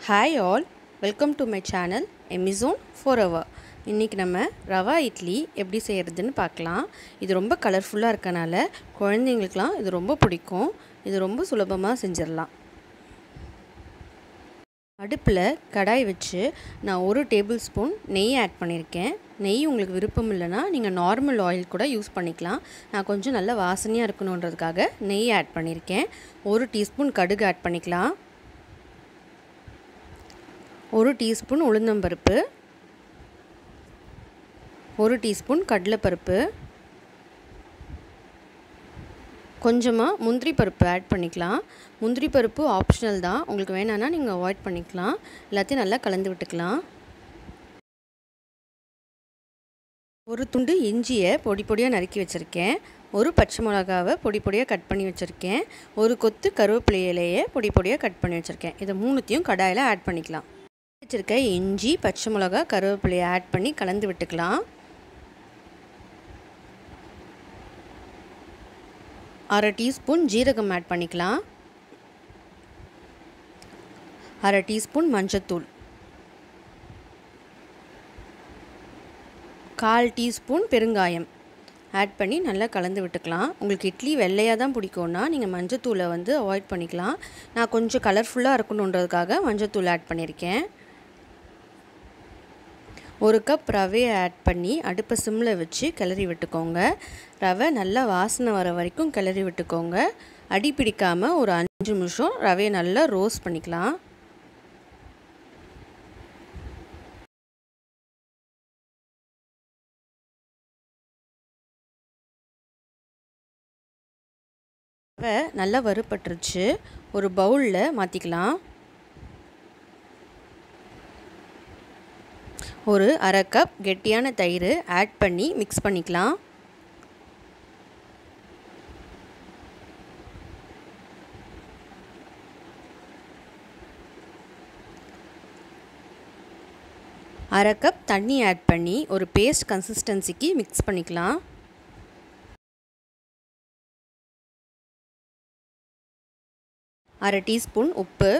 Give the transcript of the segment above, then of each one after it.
hi all welcome to my channel எமிசோன் forever இன்றைக்கி நம்ம ரவா இட்லி எப்படி செய்கிறதுன்னு பார்க்கலாம் இது ரொம்ப கலர்ஃபுல்லாக இருக்கனால குழந்தைங்களுக்கெலாம் இது ரொம்ப பிடிக்கும் இது ரொம்ப சுலபமாக செஞ்சிடலாம் அடுப்பில் கடாய் வச்சு நான் ஒரு டேபிள் ஸ்பூன் நெய் ஆட் பண்ணியிருக்கேன் நெய் உங்களுக்கு விருப்பம் இல்லைன்னா நீங்கள் நார்மல் ஆயில் கூட யூஸ் பண்ணிக்கலாம் நான் கொஞ்சம் நல்ல வாசனையாக இருக்கணுன்றதுக்காக நெய் ஆட் பண்ணியிருக்கேன் ஒரு டீஸ்பூன் கடுகு ஆட் பண்ணிக்கலாம் ஒரு டீஸ்பூன் உளுந்தம்பருப்பு ஒரு டீஸ்பூன் கடலைப்பருப்பு கொஞ்சமாக முந்திரி பருப்பு ஆட் பண்ணிக்கலாம் முந்திரி பருப்பு ஆப்ஷனல் தான் உங்களுக்கு வேணான்னா நீங்கள் அவாய்ட் பண்ணிக்கலாம் எல்லாத்தையும் நல்லா கலந்து விட்டுக்கலாம் ஒரு துண்டு இஞ்சியை பொடி பொடியாக நறுக்கி வச்சுருக்கேன் ஒரு பச்சை மிளகாவை பொடி பொடியாக கட் பண்ணி வச்சுருக்கேன் ஒரு கொத்து கருவேப்பிலை இலையை பொடி பொடியாக கட் பண்ணி வச்சுருக்கேன் இதை மூணுத்தையும் கடாயில் ஆட் பண்ணிக்கலாம் வச்சுருக்க இஞ்சி பச்சை மிளகா கருவேப்பிலையை ஆட் பண்ணி கலந்து விட்டுக்கலாம் அரை டீஸ்பூன் ஜீரகம் ஆட் பண்ணிக்கலாம் அரை டீஸ்பூன் மஞ்சத்தூள் கால் டீஸ்பூன் பெருங்காயம் ஆட் பண்ணி நல்லா கலந்து விட்டுக்கலாம் உங்களுக்கு இட்லி வெள்ளையாக தான் பிடிக்கும்னா நீங்கள் மஞ்சத்தூளை வந்து அவாய்ட் பண்ணிக்கலாம் நான் கொஞ்சம் கலர்ஃபுல்லாக இருக்கணுன்றதுக்காக மஞ்சத்தூள் ஆட் பண்ணியிருக்கேன் ஒரு கப் ரவையை ஆட் பண்ணி அடுப்பை சிம்மில் வச்சு கிளறி விட்டுக்கோங்க ரவை நல்லா வாசனை வர வரைக்கும் கிளறி விட்டுக்கோங்க அடி பிடிக்காமல் ஒரு அஞ்சு நிமிஷம் ரவையை நல்லா ரோஸ்ட் பண்ணிக்கலாம் ரவை நல்லா வறுபட்டுருச்சு ஒரு பவுலில் மாற்றிக்கலாம் ஒரு அரை கப் கெட்டியான தயிர் ஆட் பண்ணி மிக்ஸ் பண்ணிக்கலாம் அரை கப் தண்ணி ஆட் பண்ணி ஒரு பேஸ்ட் கன்சிஸ்டன்சிக்கு மிக்ஸ் பண்ணிக்கலாம் அரை டீஸ்பூன் உப்பு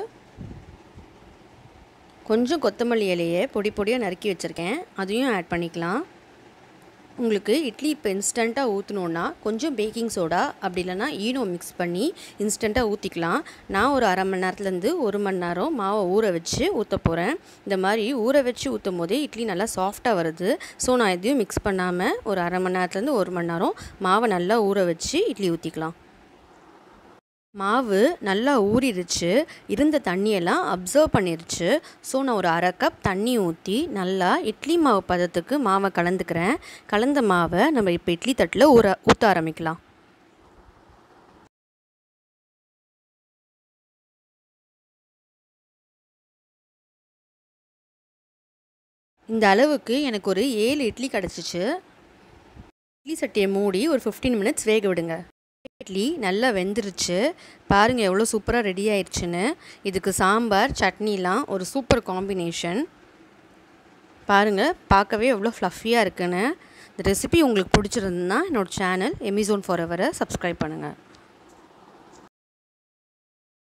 கொஞ்சம் கொத்தமல்லி இலையை பொடி பொடியாக நறுக்கி வச்சுருக்கேன் அதையும் ஆட் பண்ணிக்கலாம் உங்களுக்கு இட்லி இப்போ இன்ஸ்டண்ட்டாக ஊற்றணுன்னா கொஞ்சம் பேக்கிங் சோடா அப்படி இல்லைனா ஈனோ மிக்ஸ் பண்ணி இன்ஸ்டண்ட்டாக ஊற்றிக்கலாம் நான் ஒரு அரை மணி நேரத்துலேருந்து ஒரு மணி நேரம் மாவை ஊற வச்சு ஊற்ற போகிறேன் இந்த மாதிரி ஊற வச்சு ஊற்றும் போதே இட்லி நல்லா சாஃப்டாக வருது ஸோ நான் எதையும் மிக்ஸ் பண்ணாமல் ஒரு அரை மணி நேரத்துலேருந்து ஒரு மணி நேரம் மாவை நல்லா ஊற வச்சு இட்லி ஊற்றிக்கலாம் மாவு நல்லா ஊறிடுச்சு இருந்த தண்ணியெல்லாம் அப்சர்வ் பண்ணிருச்சு ஸோ நான் ஒரு அரை கப் தண்ணி ஊற்றி நல்லா இட்லி மாவு பதத்துக்கு மாவை கலந்துக்கிறேன் கலந்த மாவை நம்ம இப்போ இட்லி தட்டில் ஊற ஊற்ற ஆரம்பிக்கலாம் இந்த அளவுக்கு எனக்கு ஒரு ஏழு இட்லி கிடச்சிச்சு இட்லி சட்டியை மூடி ஒரு ஃபிஃப்டீன் மினிட்ஸ் வேக விடுங்க இட்லி நல்லா வெந்துருச்சு பாருங்கள் எவ்வளோ சூப்பராக ரெடி ஆயிடுச்சுன்னு இதுக்கு சாம்பார் சட்னிலாம் ஒரு சூப்பர் காம்பினேஷன் பாருங்கள் பார்க்கவே எவ்வளோ ஃப்ளஃபியாக இருக்குன்னு இந்த ரெசிபி உங்களுக்கு பிடிச்சிருந்துன்னா என்னோடய சேனல் எமிசோன் ஃபார் எவரை சப்ஸ்கிரைப் பண்ணுங்கள்